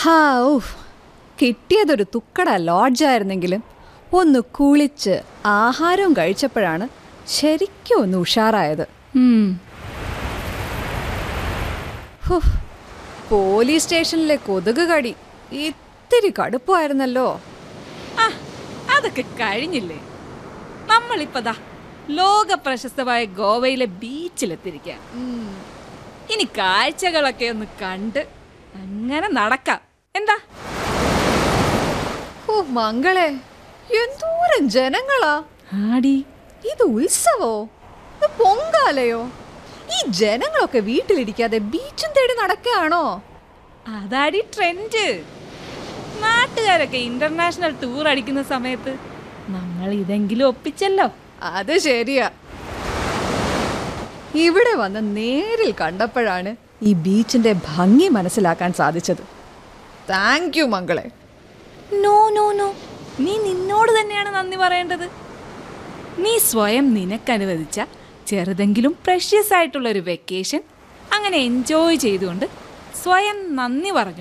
ഹാ ഊഫ് കിട്ടിയതൊരു തുക്കട ലോഡ്ജായിരുന്നെങ്കിലും ഒന്ന് കുളിച്ച് ആഹാരവും കഴിച്ചപ്പോഴാണ് ശരിക്കും ഒന്ന് ഉഷാറായത് ഉം. ഹുഫ്, പോലീസ് സ്റ്റേഷനിലെ കൊതുക് കടി ഇത്തിരി കടുപ്പമായിരുന്നല്ലോ ആ അതൊക്കെ കഴിഞ്ഞില്ലേ നമ്മളിപ്പതാ ലോക പ്രശസ്തമായ ഗോവയിലെ ബീച്ചിലെത്തിരിക്കാം ഇനി കാഴ്ചകളൊക്കെ ഒന്ന് കണ്ട് അങ്ങനെ നടക്കാം എന്താ ഓ മംഗളെ എന്തോരം ജനങ്ങളാ ആടി ഇത് ഉത്സവോ ഇത് പൊങ്കാലയോ ഈ ജനങ്ങളൊക്കെ വീട്ടിലിരിക്കാതെ ബീച്ചും തേടി നടക്കുകയാണോ അതാടി ട്രെൻഡ് നാട്ടുകാരൊക്കെ ഇന്റർനാഷണൽ ടൂർ അടിക്കുന്ന സമയത്ത് നമ്മൾ ഇതെങ്കിലും ഒപ്പിച്ചല്ലോ അത് ശരിയാ ഇവിടെ വന്ന് നേരിൽ കണ്ടപ്പോഴാണ് ഈ ബീച്ചിന്റെ ഭംഗി മനസ്സിലാക്കാൻ സാധിച്ചത് താങ്ക് യു മംഗളെ നോ നോ നോ നീ നിന്നോട് തന്നെയാണ് നന്ദി പറയേണ്ടത് നീ സ്വയം നിനക്കനുവദിച്ച ചെറുതെങ്കിലും പ്രഷ്യസ് ആയിട്ടുള്ള ഒരു വെക്കേഷൻ അങ്ങനെ എൻജോയ് ചെയ്തുകൊണ്ട് സ്വയം നന്ദി പറഞ്ഞു